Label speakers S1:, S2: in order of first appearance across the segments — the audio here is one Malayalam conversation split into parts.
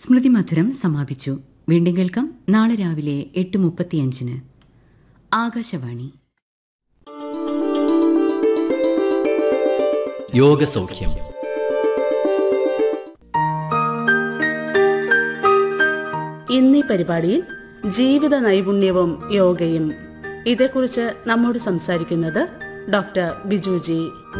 S1: സ്മൃതി മധുരം സമാപിച്ചു വീണ്ടും കേൾക്കാം നാളെ രാവിലെ എട്ട് മുപ്പത്തിയഞ്ചിന് ആകാശവാണി
S2: യോഗസൗഖ്യം
S3: ഇന്നീ പരിപാടിയിൽ ജീവിത നൈപുണ്യവും യോഗയും ഇതേക്കുറിച്ച് നമ്മോട് സംസാരിക്കുന്നത് ഡോക്ടർ ബിജുജി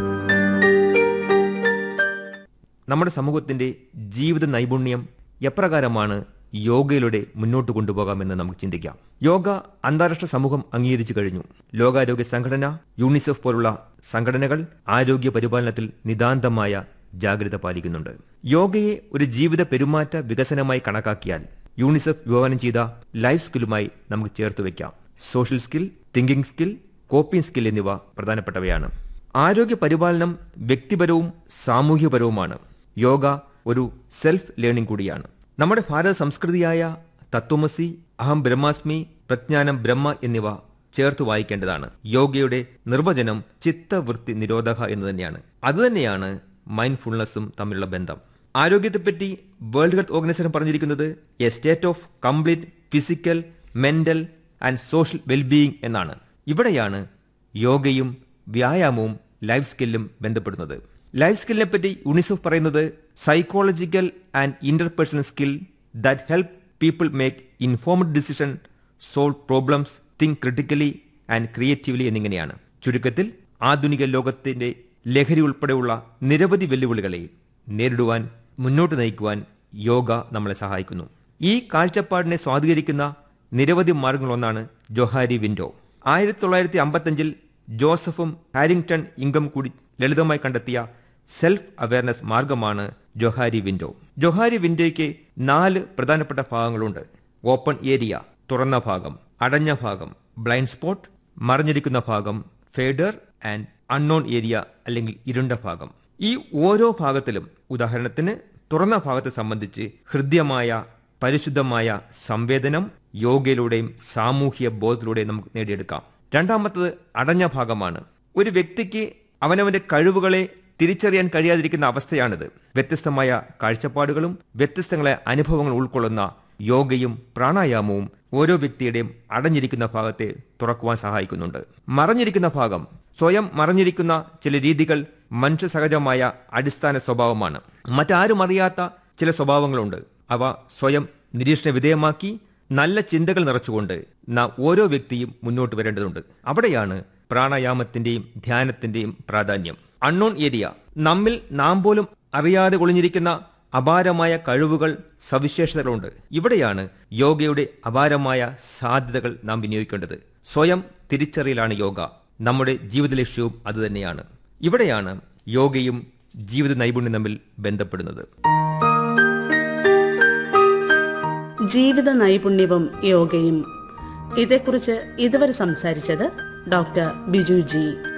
S4: നമ്മുടെ സമൂഹത്തിന്റെ ജീവിത നൈപുണ്യം എപ്രകാരമാണ് യോഗയിലൂടെ മുന്നോട്ട് കൊണ്ടുപോകാമെന്ന് നമുക്ക് ചിന്തിക്കാം യോഗ അന്താരാഷ്ട്ര സമൂഹം അംഗീകരിച്ചു കഴിഞ്ഞു ലോകാരോഗ്യ സംഘടന യൂണിസെഫ് പോലുള്ള സംഘടനകൾ ആരോഗ്യ പരിപാലനത്തിൽ നിതാന്തമായ ജാഗ്രത പാലിക്കുന്നുണ്ട് യോഗയെ ഒരു ജീവിത പെരുമാറ്റ വികസനമായി കണക്കാക്കിയാൽ യൂണിസെഫ് വിഭാവനം ചെയ്ത ലൈഫ് സ്കില്ലുമായി നമുക്ക് ചേർത്ത് വെക്കാം social skill thinking skill coping skill എന്നിവ പ്രധാനപ്പെട്ടവയാണ് ആരോഗ്യ പരിപാലനം വ്യക്തിപരവും സാമൂഹ്യപരവുമാണ് യോഗ ഒരു സെൽഫ് ലേണിംഗ് കൂടിയാണ് നമ്മുടെ ഭാരത സംസ്കൃതിയായ തത്വമസി അഹം ബ്രഹ്മാസ്മി പ്രജ്ഞാനം ബ്രഹ്മ എന്നിവ ചേർത്ത് വായിക്കേണ്ടതാണ് യോഗയുടെ നിർവചനം ചിത്തവൃത്തി നിരോധക എന്ന് തന്നെയാണ് അതുതന്നെയാണ് മൈൻഡ്ഫുൾനെസ്സും തമ്മിലുള്ള ബന്ധം ആരോഗ്യത്തെപ്പറ്റി വേൾഡ് ഹെൽത്ത് ഓർഗനൈസേഷൻ പറഞ്ഞിരിക്കുന്നത് a state of complete physical mental and social wellbeing എന്നാണ് ഇവിടെയാണ് യോഗയും വ്യായാമവും ലൈഫ് സ്കില്ലും ബന്ധപ്പെടുന്നത് ലൈഫ് സ്കില്ലിനെ പറ്റി യുണിസെഫ് പറയുന്നത് psychological and interpersonal skill that help people make informed decision solve problems think critically and creatively എന്നിങ്ങനെയാണ് ചുരുക്കത്തിൽ ആധുനിക ലോകത്തിന്റെ ലഹരി ഉൾപ്പെടെയുള്ള നിരവധി വെല്ലുവിളികളെ നേരിടുവാൻ മുന്നോട്ട് നയിക്കുവാൻ യോഗ നമ്മളെ സഹായിക്കുന്നു ഈ കാഴ്ചപ്പാടിനെ സ്വാധീകരിക്കുന്ന നിരവധി മാർഗങ്ങളൊന്നാണ് ജൊഹാരി വിൻഡോ ആയിരത്തി തൊള്ളായിരത്തി അമ്പത്തഞ്ചിൽ ജോസഫും ഹാരിങ്ടൺ ഇംഗം കൂടി ലളിതമായി കണ്ടെത്തിയ സെൽഫ് അവയർനെസ് മാർഗമാണ് ജൊഹാരി വിൻഡോ ജൊഹാരി വിൻഡോയ്ക്ക് നാല് പ്രധാനപ്പെട്ട ഭാഗങ്ങളുണ്ട് ഓപ്പൺ ഏരിയ തുറന്ന ഭാഗം അടഞ്ഞ ഭാഗം ബ്ലൈൻഡ് സ്പോട്ട് മറഞ്ഞിരിക്കുന്ന ഭാഗം ഫേഡർ ആൻഡ് അൺനോൺ ഏരിയ അല്ലെങ്കിൽ ഇരുണ്ട ഭാഗം ഈ ഓരോ ഭാഗത്തിലും ഉദാഹരണത്തിന് തുറന്ന ഭാഗത്തെ സംബന്ധിച്ച് ഹൃദ്യമായ പരിശുദ്ധമായ സംവേദനം യോഗയിലൂടെയും സാമൂഹ്യ ബോധത്തിലൂടെയും നമുക്ക് നേടിയെടുക്കാം രണ്ടാമത്തത് അടഞ്ഞ ഭാഗമാണ് ഒരു വ്യക്തിക്ക് അവനവന്റെ കഴിവുകളെ തിരിച്ചറിയാൻ കഴിയാതിരിക്കുന്ന അവസ്ഥയാണിത് വ്യത്യസ്തമായ കാഴ്ചപ്പാടുകളും വ്യത്യസ്തങ്ങളായ അനുഭവങ്ങൾ ഉൾക്കൊള്ളുന്ന യോഗയും പ്രാണായാമവും ഓരോ വ്യക്തിയുടെയും അടഞ്ഞിരിക്കുന്ന ഭാഗത്തെ തുറക്കുവാൻ സഹായിക്കുന്നുണ്ട് മറഞ്ഞിരിക്കുന്ന ഭാഗം സ്വയം മറഞ്ഞിരിക്കുന്ന ചില രീതികൾ മനുഷ്യ സഹജമായ അടിസ്ഥാന സ്വഭാവമാണ് മറ്റാരും അറിയാത്ത ചില സ്വഭാവങ്ങളുണ്ട് അവ സ്വയം നിരീക്ഷണ വിധേയമാക്കി നല്ല ചിന്തകൾ നിറച്ചുകൊണ്ട് നാം ഓരോ വ്യക്തിയും മുന്നോട്ട് വരേണ്ടതുണ്ട് അവിടെയാണ് പ്രാണായാമത്തിന്റെയും ധ്യാനത്തിന്റെയും പ്രാധാന്യം അൺനോൺ ഏരിയ നമ്മിൽ നാം പോലും അറിയാതെ ഒളിഞ്ഞിരിക്കുന്ന അപാരമായ കഴിവുകൾ സവിശേഷതകളുണ്ട് ഇവിടെയാണ് യോഗയുടെ അപാരമായ സാധ്യതകൾ നാം വിനിയോഗിക്കേണ്ടത് സ്വയം തിരിച്ചറിയലാണ് യോഗ നമ്മുടെ ജീവിത ലക്ഷ്യവും അതുതന്നെയാണ് ഇവിടെയാണ് യോഗയും ജീവിത നൈപുണ്യം തമ്മിൽ ബന്ധപ്പെടുന്നത്
S3: ജീവിത നൈപുണ്യവും യോഗയും ഇതേക്കുറിച്ച് ഇതുവരെ സംസാരിച്ചത് ഡോക്ടർ ബിജുജി